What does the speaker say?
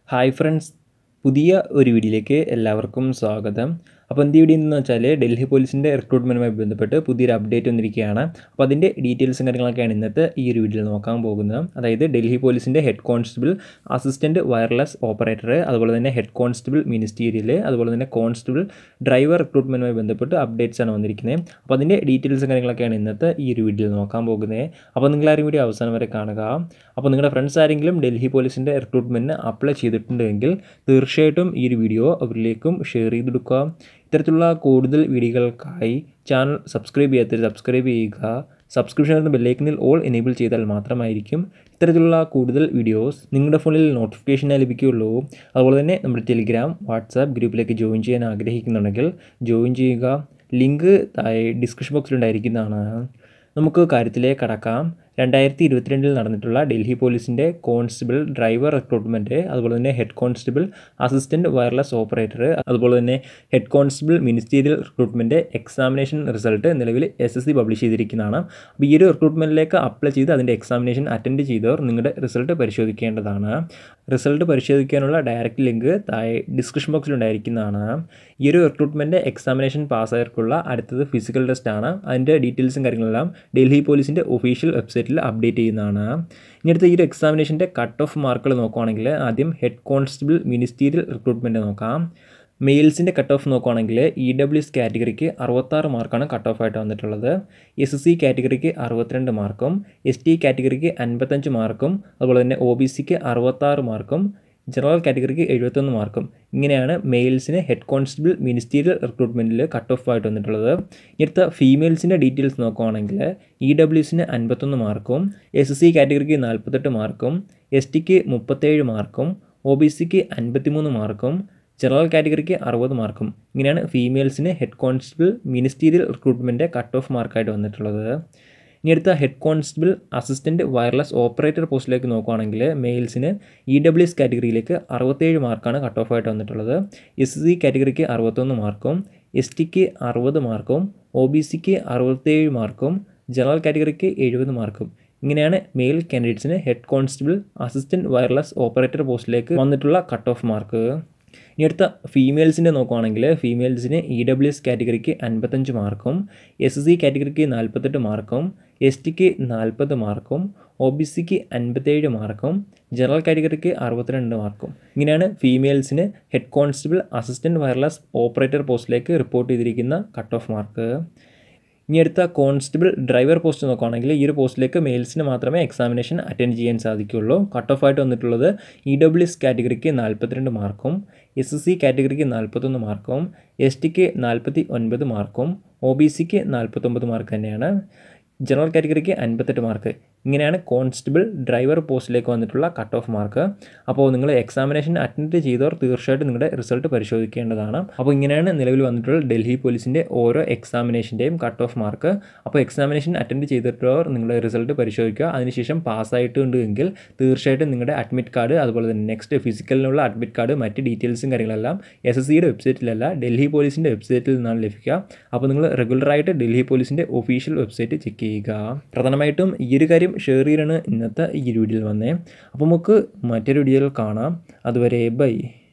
hi friends പുതിയ ഒരു വീഡിയോയിലേക്ക് എല്ലാവർക്കും സ്വാഗതം അപ്പോൾ എന്ത് വീഡിയോ എന്ന് വെച്ചാൽ ഡൽഹി പോലീസിൻ്റെ റിക്രൂട്ട്മെൻറ്റുമായി ബന്ധപ്പെട്ട് പുതിയൊരു അപ്ഡേറ്റ് വന്നിരിക്കുകയാണ് അപ്പോൾ അതിൻ്റെ ഡീറ്റെയിൽസും കാര്യങ്ങളൊക്കെയാണ് ഇന്നത്തെ ഈ ഒരു വീഡിയോയിൽ നോക്കാൻ പോകുന്നത് അതായത് ഡൽഹി പോലീസിൻ്റെ head constable assistant wireless operator അതുപോലെ തന്നെ ഹെഡ് കോൺസ്റ്റബിൾ മിനിസ്റ്റീരിയൽ അതുപോലെ തന്നെ കോൺസ്റ്റബിൾ ഡ്രൈവർ റിക്രൂട്ട്മെൻറ്റുമായി ബന്ധപ്പെട്ട് അപ്ഡേറ്റ്സ് ആണ് വന്നിരിക്കുന്നത് അപ്പോൾ അതിൻ്റെ ഡീറ്റെയിൽസും കാര്യങ്ങളൊക്കെയാണ് ഇന്നത്തെ ഈ ഒരു വീഡിയോയിൽ നോക്കാൻ പോകുന്നത് അപ്പോൾ നിങ്ങളാരും വീഡിയോ അവസാനം വരെ കാണുക അപ്പോൾ നിങ്ങളുടെ ഫ്രണ്ട്സ് ആരെങ്കിലും ഡൽഹി പോലീസിൻ്റെ റിക്രൂട്ട്മെൻറ്റിന് അപ്ലൈ ചെയ്തിട്ടുണ്ടെങ്കിൽ തീർച്ചയായിട്ടും ഈ ഒരു വീഡിയോ അവരിലേക്കും ഷെയർ ചെയ്ത് കൊടുക്കുക ഇത്തരത്തിലുള്ള കൂടുതൽ വീഡിയോകൾക്കായി ചാനൽ സബ്സ്ക്രൈബ് ചെയ്യാത്തവർ സബ്സ്ക്രൈബ് ചെയ്യുക സബ്സ്ക്രിപ്ഷൻ എന്ന ബെല്ലൈക്കനിൽ ഓൾ എനേബിൾ ചെയ്താൽ മാത്രമായിരിക്കും ഇത്തരത്തിലുള്ള കൂടുതൽ വീഡിയോസ് നിങ്ങളുടെ ഫോണിൽ നോട്ടിഫിക്കേഷനായി ലഭിക്കുകയുള്ളൂ അതുപോലെ തന്നെ നമ്മുടെ ടെലിഗ്രാം വാട്സാപ്പ് ഗ്രൂപ്പിലേക്ക് ജോയിൻ ചെയ്യാൻ ആഗ്രഹിക്കുന്നുണ്ടെങ്കിൽ ജോയിൻ ചെയ്യുക ലിങ്ക് താഴെ ഡിസ്ക്രിപ്ഷൻ ബോക്സിൽ ഉണ്ടായിരിക്കുന്നതാണ് നമുക്ക് കാര്യത്തിലേക്ക് കടക്കാം രണ്ടായിരത്തി ഇരുപത്തിരണ്ടിൽ നടന്നിട്ടുള്ള ഡൽഹി പോലീസിൻ്റെ കോൺസ്റ്റബിൾ ഡ്രൈവർ റിക്രൂട്ട്മെൻറ്റ് അതുപോലെ തന്നെ head constable assistant wireless operator അതുപോലെ തന്നെ head constable ministerial recruitment examination result നിലവിൽ എസ് എസ് സി പബ്ലിഷ് ചെയ്തിരിക്കുന്നതാണ് അപ്പോൾ ഈ ഒരു റിക്രൂട്ട്മെൻറ്റിലേക്ക് അപ്ലൈ ചെയ്ത് അതിൻ്റെ എക്സാമിനേഷൻ അറ്റൻഡ് ചെയ്തവർ നിങ്ങളുടെ റിസൾട്ട് പരിശോധിക്കേണ്ടതാണ് റിസൾട്ട് പരിശോധിക്കാനുള്ള ഡയറക്റ്റ് ലിങ്ക് താഴെ ഡിസ്ക്രിപ്ഷൻ ബോക്സിൽ ഉണ്ടായിരിക്കുന്നതാണ് ഈ ഒരു റിക്രൂട്ട്മെൻറ്റ് എക്സാമിനേഷൻ പാസ്സായവർക്കുള്ള അടുത്തത് ഫിസിക്കൽ ടെസ്റ്റ് ആണ് അതിൻ്റെ ഡീറ്റെയിൽസും കാര്യങ്ങളെല്ലാം ഡൽഹി പോലീസിൻ്റെ ഒഫീഷ്യൽ വെബ്സൈറ്റിൽ അപ്ഡേറ്റ് ചെയ്യുന്നതാണ് ഇനി അടുത്ത ഈ ഒരു എക്സാമിനേഷൻ്റെ കട്ട് ഓഫ് മാർക്കുകൾ നോക്കുവാണെങ്കിൽ ആദ്യം ഹെഡ് കോൺസ്റ്റബിൾ മിനിസ്റ്റീരിയൽ റിക്രൂട്ട്മെൻറ്റ് നോക്കാം മെയിൽസിൻ്റെ കട്ട് ഓഫ് നോക്കുവാണെങ്കിൽ ഇ ഡബ്ല്യു എസ് കാറ്റഗറിക്ക് അറുപത്താറ് മാർക്കാണ് കട്ട് ഓഫ് ആയിട്ട് വന്നിട്ടുള്ളത് എസ് എസ് സി കാറ്റഗറിക്ക് അറുപത്തിരണ്ട് മാർക്കും എസ് ടി കാറ്റഗറിക്ക് അൻപത്തഞ്ച് മാർക്കും അതുപോലെ തന്നെ ഒ ബി സിക്ക് അറുപത്താറ് മാർക്കും ജനറൽ കാറ്റഗറിക്ക് എഴുപത്തൊന്ന് മാർക്കും ഇങ്ങനെയാണ് മെയിൽസിന് ഹെഡ് കോൺസ്റ്റബിൾ മിനിസ്റ്റീരിയൽ റിക്രൂട്ട്മെൻറ്റിൽ കട്ട് ഓഫ് ആയിട്ട് വന്നിട്ടുള്ളത് ഇടുത്ത ഫീമെയിൽസിൻ്റെ ഡീറ്റെയിൽസ് നോക്കുവാണെങ്കിൽ ഇ ഡബ്ല്യുസിന് അൻപത്തൊന്ന് മാർക്കും എസ് എസ് സി കാറ്റഗറിക്ക് നാൽപ്പത്തെട്ട് മാർക്കും എസ് ടിക്ക് മുപ്പത്തേഴ് മാർക്കും ഒ ബി സിക്ക് അൻപത്തിമൂന്ന് മാർക്കും ജനറൽ കാറ്റഗറിക്ക് അറുപത് മാർക്കും ഇങ്ങനെയാണ് ഫീമെയിൽസിന് head constable ministerial recruitment cut off മാർക്കായിട്ട് വന്നിട്ടുള്ളത് ഇനി അടുത്ത head constable assistant wireless operator പോസ്റ്റിലേക്ക് നോക്കുകയാണെങ്കിൽ മെയിൽസിന് ഇ ഡബ്ല്യു എസ് കാറ്റഗറിയിലേക്ക് അറുപത്തേഴ് മാർക്കാണ് കട്ട് ഓഫ് ആയിട്ട് വന്നിട്ടുള്ളത് എസ് സി കാറ്റഗറിക്ക് അറുപത്തൊന്ന് മാർക്കും എസ് ടിക്ക് അറുപത് മാർക്കും ഒ ബി സിക്ക് അറുപത്തേഴ് മാർക്കും ജനറൽ കാറ്റഗറിക്ക് എഴുപത് മാർക്കും ഇങ്ങനെയാണ് മെയിൽ കാൻഡിഡേറ്റ്സിന് head constable assistant wireless operator പോസ്റ്റിലേക്ക് വന്നിട്ടുള്ള കട്ട് ഓഫ് മാർക്ക് ഇനി അടുത്ത ഫീമെയിൽസിൻ്റെ നോക്കുവാണെങ്കിൽ ഫീമെയിൽസിന് ഇ ഡബ്ല്യു എസ് കാറ്റഗറിക്ക് അൻപത്തഞ്ച് മാർക്കും എസ് സി കാറ്റഗറിക്ക് നാൽപ്പത്തെട്ട് മാർക്കും എസ് ടിക്ക് നാൽപ്പത് മാർക്കും ഒ ബി സിക്ക് അൻപത്തേഴ് മാർക്കും ജനറൽ കാറ്റഗറിക്ക് അറുപത്തിരണ്ട് മാർക്കും ഇങ്ങനെയാണ് ഫീമെയിൽസിന് head constable assistant wireless operator പോസ്റ്റിലേക്ക് റിപ്പോർട്ട് ചെയ്തിരിക്കുന്ന കട്ട് ഓഫ് മാർക്ക് ഇനി അടുത്ത കോൺസ്റ്റബിൾ ഡ്രൈവർ പോസ്റ്റ് നോക്കുകയാണെങ്കിൽ ഈ ഒരു പോസ്റ്റിലേക്ക് മെയിൽസിന് മാത്രമേ എക്സാമിനേഷൻ അറ്റൻഡ് ചെയ്യാൻ സാധിക്കുകയുള്ളൂ കട്ട് ഓഫ് ആയിട്ട് വന്നിട്ടുള്ളത് ഇ ഡബ്ല്യു എസ് കാറ്റഗറിക്ക് നാൽപ്പത്തിരണ്ട് മാർക്കും എസ് എസ് സി കാറ്റഗറിക്ക് നാൽപ്പത്തൊന്ന് മാർക്കും എസ് ടിക്ക് നാൽപ്പത്തി ഒൻപത് മാർക്കും ഒ ബി സിക്ക് നാൽപ്പത്തൊമ്പത് മാർക്ക് തന്നെയാണ് ജനറൽ കാറ്റഗറിക്ക് അൻപത്തെട്ട് മാർക്ക് ഇങ്ങനെയാണ് കോൺസ്റ്റബിൾ ഡ്രൈവർ പോസ്റ്റിലേക്ക് വന്നിട്ടുള്ള കട്ട് ഓഫ് മാർക്ക് അപ്പോൾ നിങ്ങൾ എക്സാമിനേഷൻ അറ്റൻഡ് ചെയ്തവർ തീർച്ചയായിട്ടും നിങ്ങളുടെ റിസൾട്ട് പരിശോധിക്കേണ്ടതാണ് അപ്പോൾ ഇങ്ങനെയാണ് നിലവിൽ വന്നിട്ടുള്ള ഡൽഹി പോലീസിൻ്റെ ഓരോ എക്സാമിനേഷൻ്റെയും കട്ട് ഓഫ് മാർക്ക് അപ്പോൾ എക്സാമിനേഷൻ അറ്റൻഡ് ചെയ്തിട്ടുള്ളവർ നിങ്ങളുടെ റിസൾട്ട് പരിശോധിക്കുക അതിനുശേഷം പാസ്സായിട്ടുണ്ട് എങ്കിൽ തീർച്ചയായിട്ടും നിങ്ങളുടെ അഡ്മിറ്റ് കാർഡ് അതുപോലെ തന്നെ നെക്സ്റ്റ് ഫിസിക്കലിനുള്ള അഡ്മിറ്റ് കാർഡ് മറ്റ് ഡീറ്റെയിൽസും കാര്യങ്ങളെല്ലാം എസ് എസ് സിയുടെ വെബ്സൈറ്റിലല്ല ഡൽഹി പോലീസിൻ്റെ വെബ്സൈറ്റിൽ നിന്നാണ് ലഭിക്കുക അപ്പോൾ നിങ്ങൾ റെഗുലറായിട്ട് ഡൽഹി പോലീസിൻ്റെ ഒഫീഷ്യൽ വെബ്സൈറ്റ് ചെക്ക് ചെയ്യുക പ്രധാനമായിട്ടും ഈ ഒരു കാര്യം ഷെയർ ചെയ്യാണ് ഇന്നത്തെ ഈ വീഡിയോയിൽ വന്നേ അപ്പോൾ നമുക്ക് മറ്റൊരു വീഡിയോയിൽ കാണാം അതുവരെ ബൈ